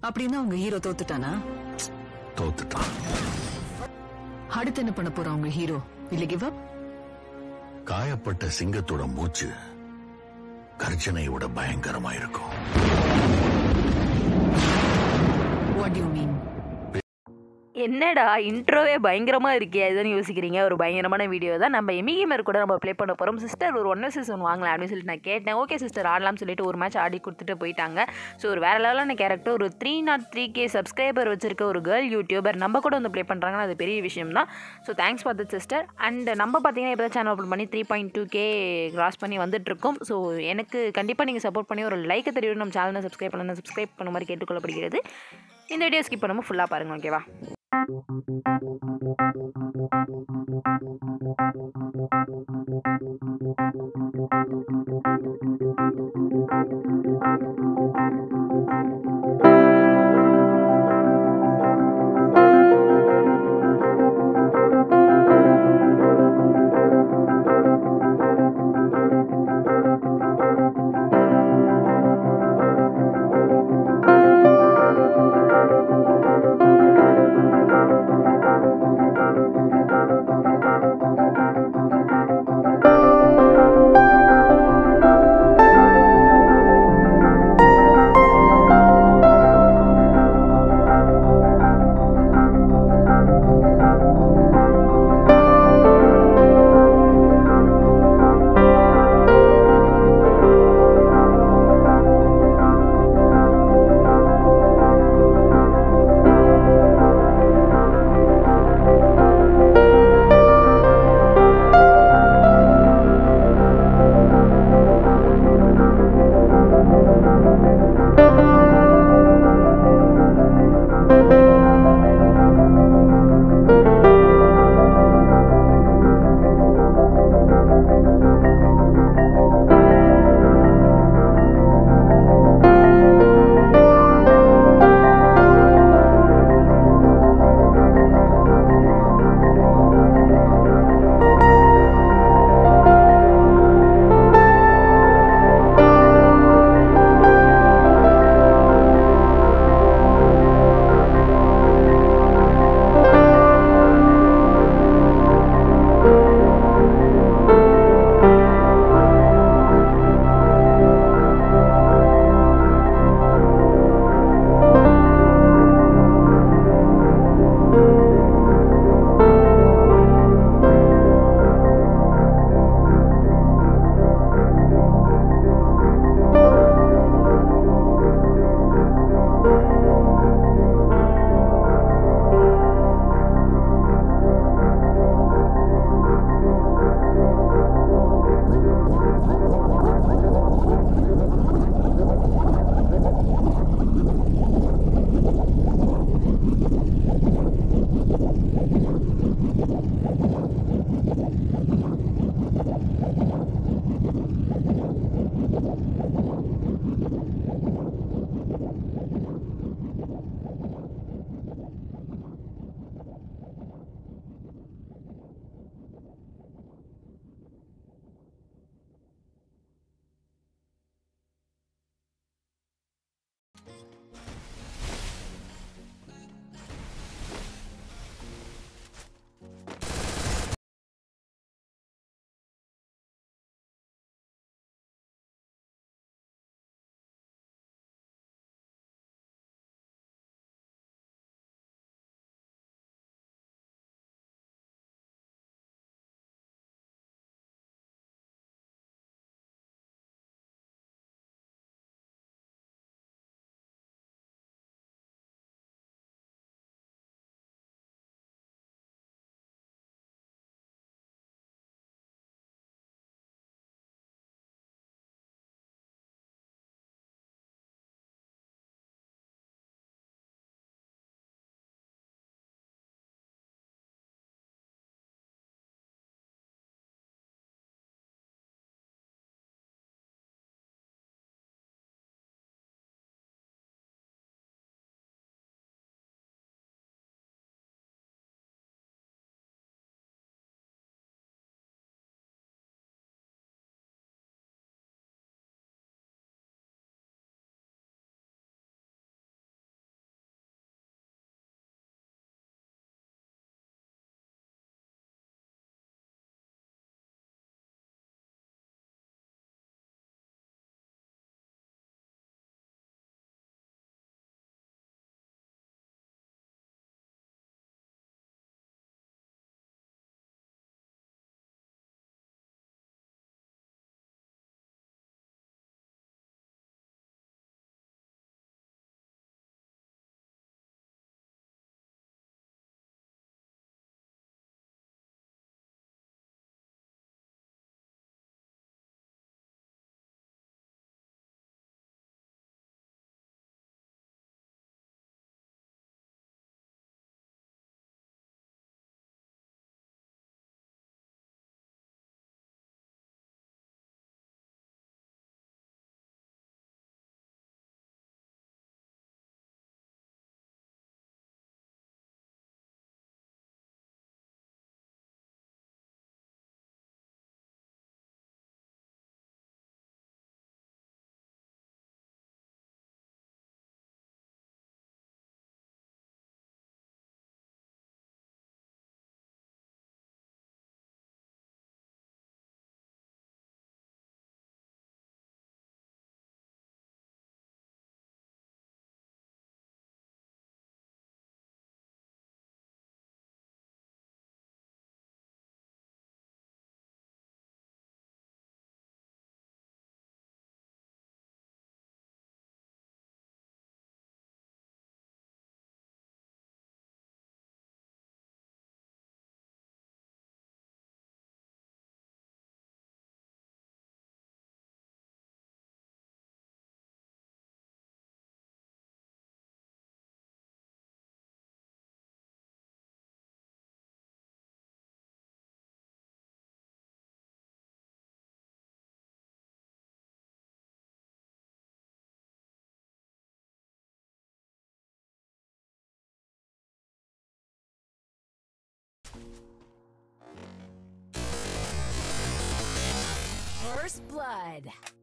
அப்படின்னா உங்க ஹீரோ தோத்துட்டானா தோத்துட்டான் அடுத்து என்ன பண்ண போறான் உங்க ஹீரோ இல்ல கிவ் அப் காயப்பட்ட சிங்கத்தோட மூச்சு கர்ஜனை விட பயங்கரமா இருக்கும் வாட் யூ மீன் என்னடா இன்ட்ரோவே பயங்கரமாக இருக்கே இதுன்னு யோசிக்கிறீங்க ஒரு பயங்கரமான வீடியோ தான் நம்ம எமிகேமர் கூட நம்ம ப்ளே பண்ண போகிறோம் சிஸ்டர் ஒரு ஒன் வர்சஸ் ஒன் வாங்கலாம் அப்படின்னு சொல்லிட்டு நான் கேட்டேன் ஓகே சிஸ்டர் ஆடலாம்னு சொல்லிட்டு ஒரு மேட்ச் ஆடி கொடுத்துட்டு போயிட்டாங்க ஸோ ஒரு வேறு லெவலான கேரக்டர் ஒரு three naught three K subscriber வச்சிருக்க ஒரு கேர்ள் யூடியூபர் நம்ம கூட வந்து ப்ளே பண்ணுறாங்கன்னா அது பெரிய விஷயம் தான் so thanks for that sister and நம்ம பார்த்தீங்கன்னா இப்போ சேனல் ஓப்பன் பண்ணி three point two K cross பண்ணி வந்துட்டுருக்கோம் ஸோ எனக்கு கண்டிப்பாக நீங்கள் சப்போர்ட் பண்ணி ஒரு லைக்கை தெரியும் நம்ம சேனலை சப்ஸ்கிரைப் பண்ணணும் சப்ஸ்கிரைப் பண்ண மாதிரி கேட்டுக்கொள்ளப்படுகிறது இந்த வீடியோ ஸ்கிப் பண்ணாமல் ஃபுல்லாக பாருங்கள் ஓகேவா First blood.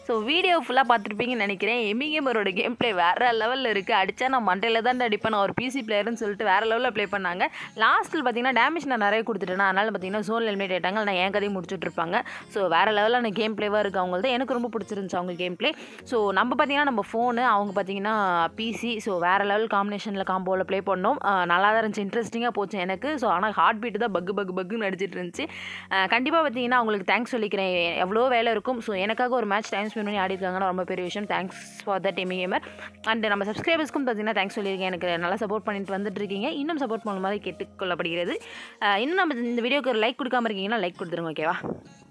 ஸோ வீடியோ ஃபுல்லாக பார்த்துருப்பீங்கன்னு நினைக்கிறேன் எமி கேமரோட கேம் ப்ளே வேறு லெவலில் இருக்குது அடித்தா நான் மண்டையில் தான் அடிப்பேன் நான் ஒரு பிசி பிளேயர்னு சொல்லிட்டு வேறு லெவலில் ப்ளே பண்ணாங்க லாஸ்ட்டில் பார்த்தீங்கன்னா டேமேஜ் நான் நிறைய கொடுத்துட்டேன் அதனால் பார்த்தீங்கன்னா ஜோன் எலிமினேட் ஆயிட்டாங்க நான் என் கதையும் முடிச்சுட்டு இருப்பாங்க ஸோ வேறு லெவலான கேம் ப்ளேவாக இருக்குது அவங்கள்ட்ட எனக்கு ரொம்ப பிடிச்சிருந்துச்சு அவங்க கேம் ப்ளே ஸோ நம்ம பார்த்தீங்கன்னா நம்ம ஃபோனு அவங்க பார்த்தீங்கன்னா பிசி ஸோ வேறு லெவல் காம்பினேஷனில் காம்போவில் ப்ளே பண்ணோம் அஹ் நல்லா தான் இருந்துச்சு இன்ட்ரெஸ்டிங்காக போச்சு எனக்கு ஸோ ஆனால் ஹார்ட் பீட் தான் பக்கு பக்கு பக்குன்னு அடிச்சிட்டு இருந்துச்சு கண்டிப்பாக பார்த்தீங்கன்னா அவங்களுக்கு தேங்க்ஸ் சொல்லிக்கிறேன் எவ்வளோ வேலை இருக்கும் ஸோ எனக்காக ஒரு மேட்ச் டைம் ஸ்பெண்ட் பண்ணி ஆடி இருக்காங்கன்னா ரொம்ப பெரிய விஷயம் thanks for that Amy gamer and நம்ம சப்ஸ்கிரைபர்ஸ்க்கும் பார்த்தீங்கன்னா தேங்க்ஸ் சொல்லியிருக்கேன் எனக்கு நல்லா சப்போர்ட் பண்ணிட்டு வந்துட்டு இருக்கீங்க இன்னும் சப்போர்ட் பண்ணுற மாதிரி கேட்டுக்கொள்ளப்படுகிறது அஹ் இன்னும் நம்ம இந்த வீடியோக்கு ஒரு லைக் கொடுக்காம இருக்கீங்கன்னா லைக் கொடுத்துருங்க ஓகேவா